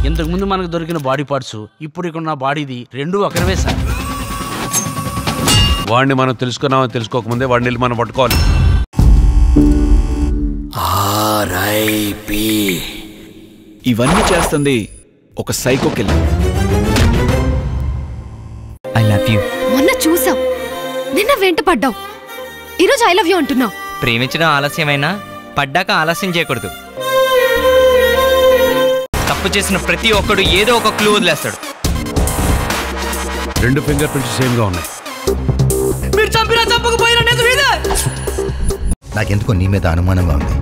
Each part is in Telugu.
ఇంతకు ముందు మనకు దొరికిన బాడీ పార్ట్స్ ఇప్పుడు ఇక్కడ ఉన్న బాడీది రెండు ఒకరివే సార్ వాడిని మనం తెలుసుకున్నామని తెలుసుకోకముందే వాడిని వెళ్ళి మనం పట్టుకోవాలి ఇవన్నీ చేస్తుంది ఒక psycho killer I love you మొన్న చూసాం నిన్న వెంట పడ్డావు ఈరోజు ఐ లవ్ యూ అంటున్నావు ప్రేమించడం ఆలస్యమైనా పడ్డాక ఆలస్యం చేయకూడదు తప్పు చేసిన ప్రతి ఒక్కడు ఏదో ఒక క్లూ వదిలేస్తాడు రెండు ఫింగర్ ప్రింట్స్ సేమ్ గా ఉన్నాయి మీరు చంపినా చంపకపోయినా నిజం ఇదే నాకెందుకో నీ మీద అనుమానంగా ఉంది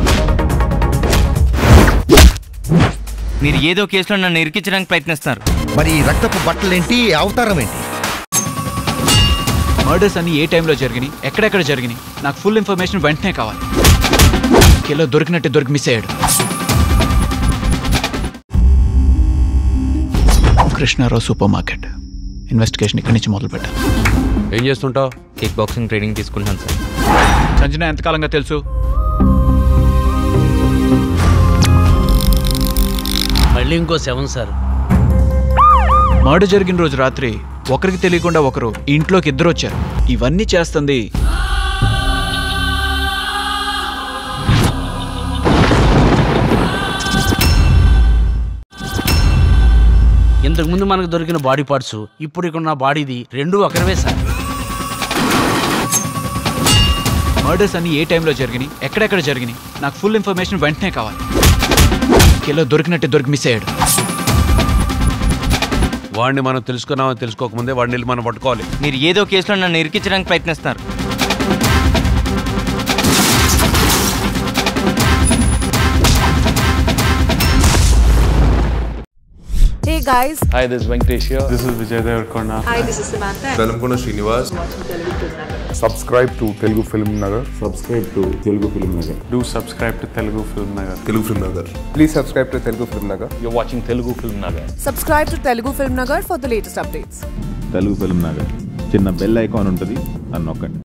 మీరు ఏదో కేసులో నన్ను ఇరికించడానికి ప్రయత్నిస్తున్నారు మరి ఈ రక్తపు బట్టలేంటి అవతారం ఏంటి మర్డర్స్ అన్ని ఏ టైంలో జరిగినాయి ఎక్కడెక్కడ జరిగినాయి నాకు ఫుల్ ఇన్ఫర్మేషన్ వెంటనే కావాలి కిలో దొరికినట్టే దొరికి మిస్ అయ్యాడు కృష్ణారావు సూపర్ మార్కెట్ ఇన్వెస్టిగేషన్ ఇక్కడి నుంచి మొదలు పెట్టాను ఏం చేస్తుంటావు కిక్ బాక్సింగ్ ట్రైనింగ్ తీసుకుంటున్నాను సార్ సంజన ఎంతకాలంగా తెలుసు మళ్ళీ ఇంకో సెవెన్ సార్ మర్డర్ జరిగిన రోజు రాత్రి ఒకరికి తెలియకుండా ఒకరు ఇంట్లోకి ఇద్దరు వచ్చారు ఇవన్నీ చేస్తుంది ఇంతకు ముందు మనకు దొరికిన బాడీ పార్ట్స్ ఇప్పుడు ఇక్కడ ఉన్న బాడీది రెండు ఒకరివే సార్ మర్డర్స్ అన్ని ఏ టైంలో జరిగినాయి ఎక్కడెక్కడ జరిగినాయి నాకు ఫుల్ ఇన్ఫర్మేషన్ వెంటనే కావాలి కిలో దొరికినట్టే దొరికి మిస్ అయ్యాడు వాడిని మనం తెలుసుకున్నామని తెలుసుకోకముందే వాడిని వెళ్ళి మనం పట్టుకోవాలి మీరు ఏదో కేసులో నన్ను ఇరికించడానికి ప్రయత్నిస్తున్నారు Hey guys, Hi, this is Venkatesh here. This is Vijay Devarkonda. Velankonda Srinivas subscribe to Telugu film Nagar subscribe to Telugu film Nagar Do subscribe to Telugu Film Nagar. Telugu film Nagar please subscribe to Telugu film Nagar You're watching Telugu Film Nagar. subscribe to Telugu Film Nagar for the latest updates. Telugu film Nagar చిన్న బెల్ ఐకాన్ ఉంటుంది అని నొక్కండి